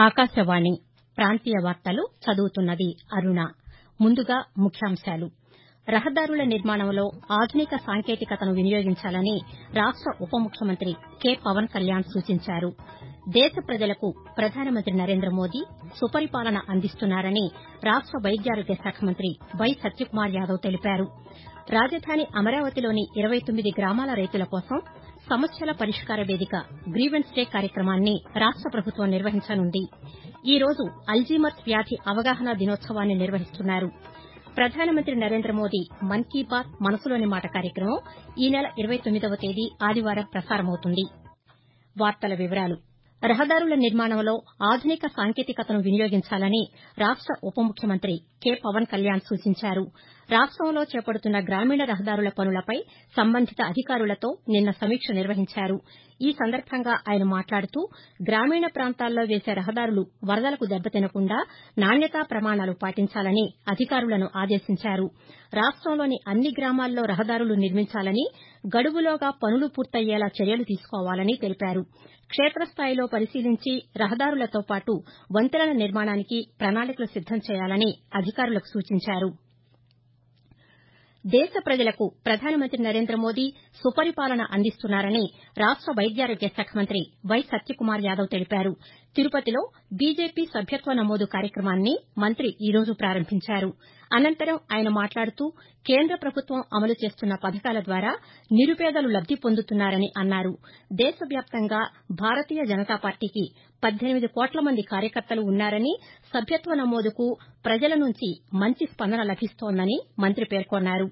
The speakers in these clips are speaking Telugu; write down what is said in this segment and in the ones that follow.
ఆకాశవాణి ప్రాంతీయ వార్తలు చదువుతున్నది అరుణ ముందుగా ముఖ్యాంశాలు రహదారుల నిర్మాణంలో ఆధునిక సాంకేతికతను వినియోగించాలని రాష్ట ఉప ముఖ్యమంత్రి కె పవన్ కళ్యాణ్ సూచించారు దేశ ప్రజలకు ప్రధానమంత్రి నరేంద్ర మోదీ సుపరిపాలన అందిస్తున్నారని రాష్ట వైద్యారోగ్య శాఖ మంత్రి వై సత్యకుమార్ యాదవ్ తెలిపారు రాజధాని అమరావతిలోని ఇరవై తొమ్మిది గ్రామాల రైతుల కోసం సమస్యల పరిష్కార వేదిక గ్రీవెన్స్ డే కార్యక్రమాన్ని రాష్ట ప్రభుత్వం నిర్వహించనుంది ఈ రోజు అల్జీమర్స్ వ్యాధి అవగాహన దినోత్సవాన్ని నిర్వహిస్తున్నారు ప్రధానమంత్రి నరేంద్ర మోదీ మన్ కీ బాత్ మనసులోని మాట కార్యక్రమం ఈ నెల ఇరవై తొమ్మిదవ తేదీ ఆదివారం ప్రసారమవుతుంది రహదారుల నిర్మాణంలో ఆధునిక సాంకేతికతను వినియోగించాలని రాష్ట ఉప ముఖ్యమంత్రి కె పవన్ కళ్యాణ్ సూచించారు రాష్టంలో చేపడుతున్న గ్రామీణ రహదారుల పనులపై సంబంధిత అధికారులతో నిన్న సమీక్ష నిర్వహించారు ఈ సందర్భంగా ఆయన మాట్లాడుతూ గ్రామీణ ప్రాంతాల్లో వేసే రహదారులు వరదలకు దెబ్బతినకుండా నాణ్యతా ప్రమాణాలు పాటించాలని అధికారులను ఆదేశించారు రాష్టంలోని అన్ని గ్రామాల్లో రహదారులు నిర్మించాలని గడువులోగా పనులు పూర్తయ్యేలా చర్యలు తీసుకోవాలని తెలిపారు క్షేతస్థాయిలో పరిశీలించి రహదారులతో పాటు వంతెనల నిర్మాణానికి ప్రణాళికలు సిద్దం చేయాలని అధికారులకు సూచించారు దేశ ప్రజలకు ప్రధానమంత్రి నరేంద్ర మోదీ సుపరిపాలన అందిస్తున్నారని రాష్ట వైద్యారోగ్య శాఖ మంత్రి వై సత్యకుమార్ యాదవ్ తెలిపారు తిరుపతిలో బీజేపీ సభ్యత్వ నమోదు కార్యక్రమాన్ని మంత్రి ఈ రోజు ప్రారంభించారు అనంతరం ఆయన మాట్లాడుతూ కేంద్ర ప్రభుత్వం అమలు చేస్తున్న పథకాల ద్వారా నిరుపేదలు లబ్ది పొందుతున్నారని అన్నారు దేశవ్యాప్తంగా భారతీయ జనతా పార్టీకి పద్దెనిమిది కోట్ల మంది కార్యకర్తలు ఉన్నారని సభ్యత్వ నమోదుకు ప్రజల నుంచి మంచి స్పందన లభిస్తోందని మంత్రి పేర్కొన్నారు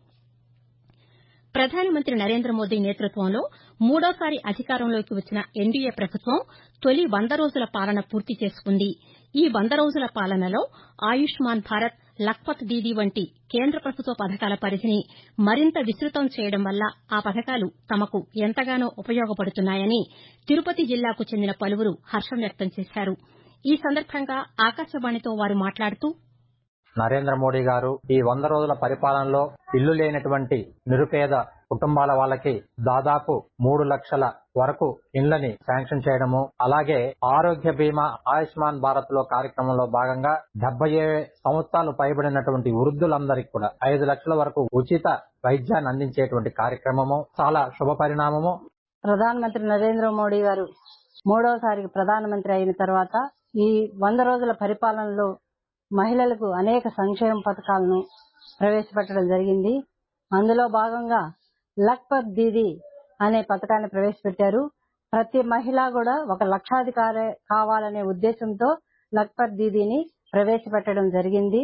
ప్రధానమంత్రి నరేంద్ర మోదీ నేతృత్వంలో మూడోసారి అధికారంలోకి వచ్చిన ఎన్డీఏ ప్రభుత్వం తొలి వంద రోజుల పాలన పూర్తి చేసుకుంది ఈ వంద రోజుల పాలనలో ఆయుష్మాన్ భారత్ లఖ్పత్ దీదీ వంటి కేంద్ర ప్రభుత్వ పథకాల పరిధిని మరింత విస్తృతం చేయడం వల్ల ఆ పథకాలు తమకు ఎంతగానో ఉపయోగపడుతున్నాయని తిరుపతి జిల్లాకు చెందిన పలువురు హర్షం వ్యక్తం చేశారు ఈ సందర్భంగా ఆకాశవాణితో వారు మాట్లాడుతూ నరేంద్ర మోడీ గారు ఈ వంద రోజుల పరిపాలనలో ఇల్లు లేనటువంటి నిరుపేద కుటుంబాల వాళ్ళకి దాదాపు మూడు లక్షల వరకు ఇండ్లని శాంక్షన్ చేయడము అలాగే ఆరోగ్య బీమా ఆయుష్మాన్ భారత్ లో కార్యక్రమంలో భాగంగా డెబ్బై సంవత్సరాలు పైబడినటువంటి వృద్ధులందరికీ కూడా ఐదు లక్షల వరకు ఉచిత వైద్యాన్ని అందించేటువంటి కార్యక్రమము చాలా శుభ పరిణామము ప్రధానమంత్రి నరేంద్ర మోడీ గారు మూడవసారికి ప్రధానమంత్రి అయిన తర్వాత ఈ వంద రోజుల పరిపాలనలో మహిళలకు అనేక సంక్షేమ పథకాలను ప్రవేశపెట్టడం జరిగింది అందులో భాగంగా లక్పత్ దీదీ అనే పథకాన్ని ప్రవేశపెట్టారు ప్రతి మహిళ కూడా ఒక లక్షాధికారి కావాలనే ఉద్దేశంతో లక్పత్ దీదీని ప్రవేశపెట్టడం జరిగింది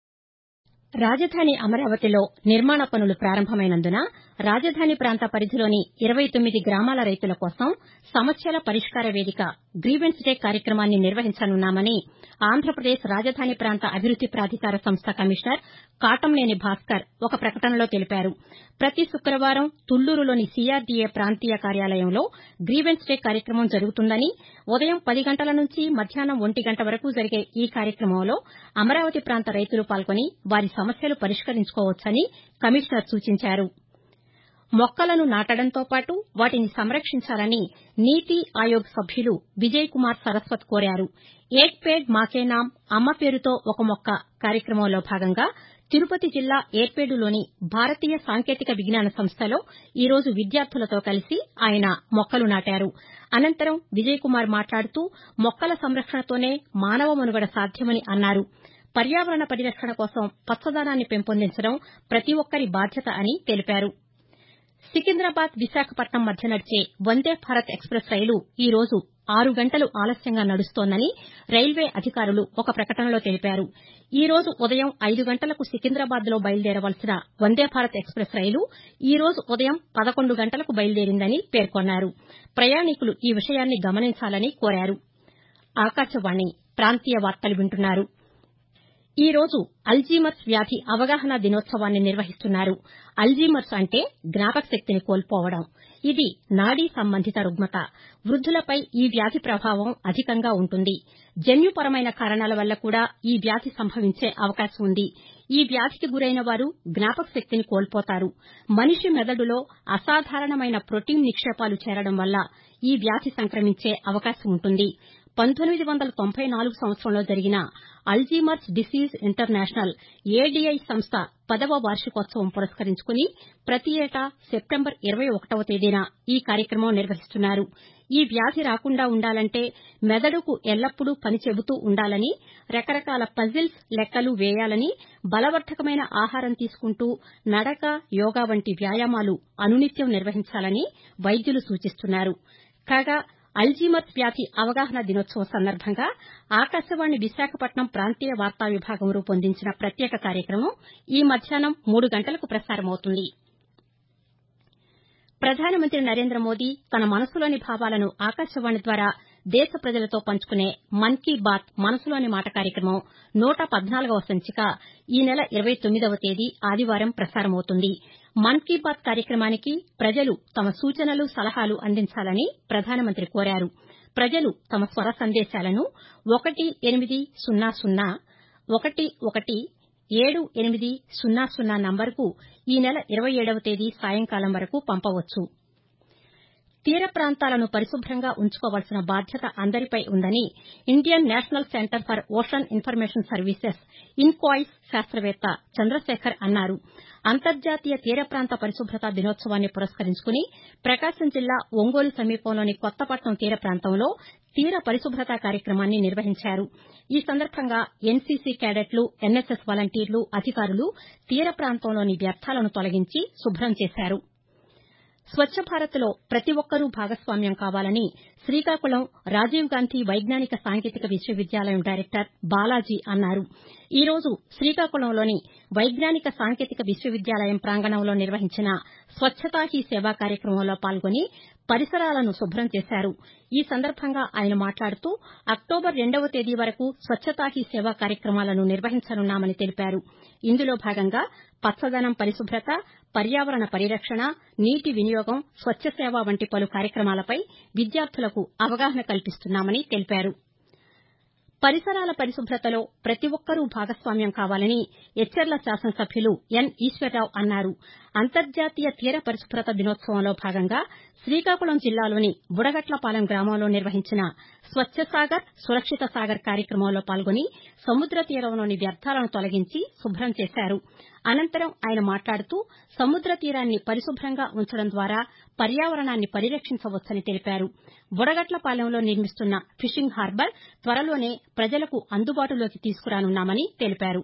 రాజధాని అమరావతిలో నిర్మాణ పనులు ప్రారంభమైనందున రాజధాని ప్రాంత పరిధిలోని ఇరవై తొమ్మిది గ్రామాల రైతుల కోసం సమస్యల పరిష్కార వేదిక గ్రీవెన్స్ డే కార్యక్రమాన్ని నిర్వహించనున్నామని ఆంధ్రప్రదేశ్ రాజధాని ప్రాంత అభివృద్ది ప్రాధికార సంస్థ కమిషనర్ కాటంనేని భాస్కర్ ఒక ప్రకటనలో తెలిపారు ప్రతి శుక్రవారం తుళ్లూరులోని సీఆర్డీఏ ప్రాంతీయ కార్యాలయంలో గ్రీవెన్స్ డే కార్యక్రమం జరుగుతుందని ఉదయం పది గంటల నుంచి మధ్యాహ్నం ఒంటి గంట వరకు జరిగే ఈ కార్యక్రమంలో అమరావతి ప్రాంత రైతులు పాల్గొని వారి సమస్యలు పరిష్కరించుకోవచ్చని కమిషనర్ సూచించారు మొక్కలను నాటడంతో పాటు వాటిని సంరక్షించాలని నీతి ఆయోగ్ సభ్యులు విజయ్ కుమార్ సరస్వత్ కోరారు ఏక్ పేడ్ మాకే నామ్ అమ్మ పేరుతో ఒక మొక్క కార్యక్రమంలో భాగంగా తిరుపతి జిల్లా ఏర్పేడులోని భారతీయ సాంకేతిక విజ్ఞాన సంస్థలో ఈ రోజు విద్యార్థులతో కలిసి ఆయన మొక్కలు నాటారు అనంతరం విజయ్ కుమార్ మాట్లాడుతూ మొక్కల సంరక్షణతోనే మానవ మనుగడ సాధ్యమని అన్నారు పర్యావరణ పరిరక్షణ కోసం పచ్చదనాన్ని పెంపొందించడం ప్రతి ఒక్కరి బాధ్యత అని తెలిపారు సికింద్రాబాద్ విశాఖపట్నం మధ్య నడిచే వందే భారత్ ఎక్స్ప్రెస్ రైలు ఈ రోజు ఆరు గంటలు ఆలస్యంగా నడుస్తోందని రైల్వే అధికారులు ఒక ప్రకటనలో తెలిపారు ఈ రోజు ఉదయం ఐదు గంటలకు సికింద్రాబాద్ లో బయలుదేరవలసిన వందే భారత్ ఎక్స్ప్రెస్ రైలు ఈ రోజు ఉదయం పదకొండు గంటలకు బయలుదేరిందని పేర్కొన్నారు ప్రయాణికులు ఈ విషయాన్ని గమనించాలని కోరారు ఆకాశవాణి ప్రాంతీయ వార్తలు వింటున్నారు ఈ రోజు అల్జీమర్స్ వ్యాధి అవగాహన దినోత్సవాన్ని నిర్వహిస్తున్నారు అల్జీమర్స్ అంటే జ్ఞాపక శక్తిని కోల్పోవడం ఇది నాడీ సంబంధిత రుగ్మత వృద్దులపై ఈ వ్యాధి ప్రభావం అధికంగా ఉంటుంది జన్యుపరమైన కారణాల వల్ల కూడా ఈ వ్యాధి సంభవించే అవకాశం ఉంది ఈ వ్యాధికి గురైన వారు జ్ఞాపక శక్తిని కోల్పోతారు మనిషి మెదడులో అసాధారణమైన ప్రోటీన్ నిక్షేపాలు చేరడం వల్ల ఈ వ్యాధి సంక్రమించే అవకాశం ఉంటుంది పంతొమ్మిది వందల తొంభై నాలుగు సంవత్సరంలో జరిగిన అల్జీమర్స్ డిసీజ్ ఇంటర్నేషనల్ ఏడీఐ సంస్థ పదవ వార్షికోత్సవం పురస్కరించుకుని ప్రతి ఏటా సెప్టెంబర్ ఇరవై ఒకటవ తేదీన ఈ కార్యక్రమం నిర్వహిస్తున్నారు ఈ వ్యాధి రాకుండా ఉండాలంటే మెదడుకు ఎల్లప్పుడూ పని చెబుతూ ఉండాలని రకరకాల పజిల్స్ లెక్కలు వేయాలని బలవర్ధకమైన ఆహారం తీసుకుంటూ నడక యోగా వంటి వ్యాయామాలు అనునిత్యం నిర్వహించాలని వైద్యులు సూచిస్తున్నారు కాగా అల్జీమర్స్ వ్యాధి అవగాహన దినోత్సవం సందర్భంగా ఆకాశవాణి విశాఖపట్నం ప్రాంతీయ వార్తా విభాగం రూపొందించిన ప్రత్యేక కార్యక్రమం ఈ మధ్యాహ్నం మూడు గంటలకు ప్రసారమవుతుంది ప్రధానమంత్రి నరేంద్ర మోదీ తన మనసులోని భావాలను ఆకాశవాణి ద్వారా దేశ ప్రజలతో పంచుకునే మన్ కీ బాత్ మనసులోని మాట కార్యక్రమం నూట పద్నాలుగవ సంచిక ఈ నెల ఇరవై తొమ్మిదవ తేదీ ఆదివారం ప్రసారమవుతుంది మన్ కీ బాత్ కార్యక్రమానికి ప్రజలు తమ సూచనలు సలహాలు అందించాలని ప్రధానమంత్రి కోరారు ప్రజలు తమ స్వర సందేశాలను ఒకటి ఎనిమిది సున్నా సున్నా ఒకటి ఒకటి ఏడు ఎనిమిది సున్నా సున్నా నంబరుకు ఈ నెల ఇరవై ఏడవ తేదీ సాయంకాలం వరకు పంపవచ్చు తీర ప్రాంతాలను పరిశుభ్రంగా ఉంచుకోవాల్సిన బాధ్యత అందరిపై ఉందని Indian national centre for ocean information services INCOIS శాస్త్రవేత్త చంద్రశేఖర్ అన్నారు అంతర్జాతీయ తీర ప్రాంత పరిశుభ్రత దినోత్సవాన్ని పురస్కరించుకుని ప్రకాశం జిల్లా ఒంగోలు సమీపంలోని కొత్తపట్నం తీర ప్రాంతంలో తీర పరిశుభ్రత కార్యక్రమాన్ని నిర్వహించారు ఈ సందర్భంగా ఎన్సీసీ క్యాడెట్లు ఎన్ఎస్ఎస్ వాలంటీర్లు అధికారులు తీర ప్రాంతంలోని వ్యర్థాలను తొలగించి శుభ్రం చేశారు స్వచ్ఛ భారత్లో ప్రతి ఒక్కరూ భాగస్వామ్యం కావాలని శ్రీకాకుళం రాజీవ్ గాంధీ వైజ్ఞానిక సాంకేతిక విశ్వవిద్యాలయం డైరెక్టర్ బాలాజీ అన్నారు ఈ రోజు శ్రీకాకుళంలోని వైజ్ఞానిక సాంకేతిక విశ్వవిద్యాలయం ప్రాంగణంలో నిర్వహించిన స్వచ్ఛతా హీ సేవ కార్యక్రమంలో పాల్గొని పరిసరాలను శుభ్రం చేశారు ఈ సందర్భంగా ఆయన మాట్లాడుతూ అక్టోబర్ రెండవ తేదీ వరకు స్వచ్ఛతా హీ సేవ కార్యక్రమాలను నిర్వహించనున్నామని తెలిపారు ఇందులో భాగంగా పచ్చదనం పరిశుభ్రత పర్యావరణ పరిరక్షణ నీటి వినియోగం స్వచ్ఛ సేవ వంటి పలు కార్యక్రమాలపై విద్యార్థులకు అవగాహన కల్పిస్తున్నామని తెలిపారు పరిసరాల పరిశుభ్రతలో ప్రతి ఒక్కరూ భాగస్వామ్యం కావాలని ఎచ్చెర్ల శాసనసభ్యులు ఎన్ ఈశ్వరరావు అన్నారు అంతర్జాతీయ తీర పరిశుభ్రత దినోత్సవంలో భాగంగా శ్రీకాకుళం జిల్లాలోని బుడగట్లపాలెం గ్రామంలో నిర్వహించిన స్వచ్ఛ సాగర్ సురక్షిత సాగర్ కార్యక్రమంలో పాల్గొని సముద్ర తీరంలోని వ్యర్థాలను తొలగించి శుభ్రం చేశారు అనంతరం ఆయన మాట్లాడుతూ సముద్ర తీరాన్ని పరిశుభ్రంగా ఉంచడం ద్వారా పర్యావరణాన్ని పరిరక్షించవచ్చని తెలిపారు బుడగట్లపాలెంలో నిర్మిస్తున్న ఫిషింగ్ హార్బర్ త్వరలోనే ప్రజలకు అందుబాటులోకి తీసుకురానున్నామని తెలిపారు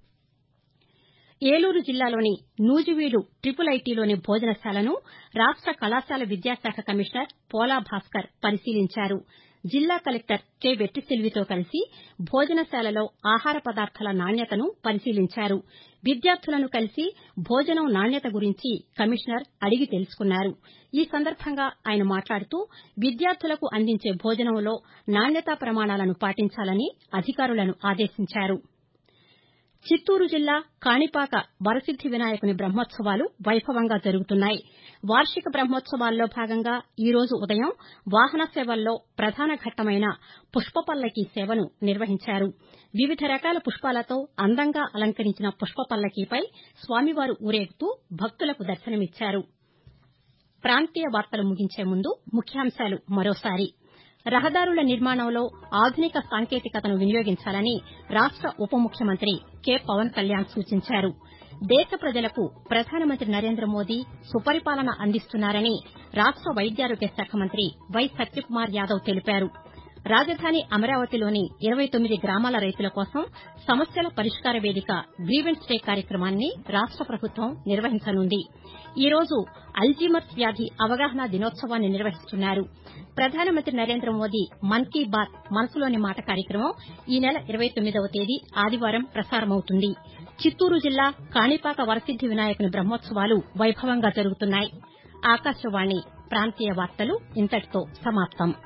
ఏలూరు జిల్లాలోని నూజివీడు ట్రిపుల్ ఐటీలోని భోజనశాలను రాష్ట కళాశాల విద్యాశాఖ కమిషనర్ పోలా భాస్కర్ పరిశీలించారు జిల్లా కలెక్టర్ కె వెట్రిసెల్వితో కలిసి భోజనశాలలో ఆహార పదార్థాల నాణ్యతను పరిశీలించారు విద్యార్థులను కలిసి భోజనం నాణ్యత గురించి కమిషనర్ అడిగి తెలుసుకున్నారు ఈ సందర్భంగా ఆయన మాట్లాడుతూ విద్యార్థులకు అందించే భోజనంలో నాణ్యతా ప్రమాణాలను పాటించాలని అధికారులను ఆదేశించారు చిత్తూరు జిల్లా కాణిపాక వరసిద్ది వినాయకుని బ్రహ్మోత్సవాలు వైభవంగా జరుగుతున్నాయి వార్షిక బ్రహ్మోత్సవాల్లో భాగంగా ఈ రోజు ఉదయం వాహన సేవల్లో ప్రధాన ఘట్టమైన పుష్పపల్లకి సేవను నిర్వహించారు వివిధ రకాల పుష్పాలతో అందంగా అలంకరించిన పుష్పపల్లకీపై స్వామివారు ఊరేగుతూ భక్తులకు దర్శనమిచ్చారు ప్రాంతీయ వార్తలు ముగించే ముందు ముఖ్యాంశాలు మరోసారి రహదారుల నిర్మాణంలో ఆధునిక సాంకేతికతను వినియోగించాలని రాష్ట ఉప ముఖ్యమంత్రి కె పవన్ కళ్యాణ్ సూచించారు దేశ ప్రజలకు ప్రధానమంత్రి నరేంద్ర మోదీ సుపరిపాలన అందిస్తున్నారని రాష్ట వైద్యారోగ్య శాఖ మంత్రి వై సత్యకుమార్ యాదవ్ తెలిపారు రాజధాని అమరావతిలోని ఇరవై తొమ్మిది గ్రామాల రైతుల కోసం సమస్యల పరిష్కార వేదిక గ్రీవెన్స్ డే కార్యక్రమాన్ని రాష్ట ప్రభుత్వం నిర్వహించనుంది ఈ రోజు అల్జీమర్స్ వ్యాధి అవగాహన దినోత్సవాన్ని నిర్వహిస్తున్నారు ప్రధానమంత్రి నరేంద్ర మోదీ మన్ కీ బాత్ మనసులోని మాట కార్యక్రమం ఈ నెల ఇరవై తొమ్మిదవ తేదీ ఆదివారం ప్రసారమవుతుంది చిత్తూరు జిల్లా కాణిపాక వరసిద్ది వినాయకుని బ్రహ్మోత్సవాలు వైభవంగా జరుగుతున్నాయి ఆకాశవాణి ప్రాంతీయ వార్తలు ఇంతటితో సమాప్తం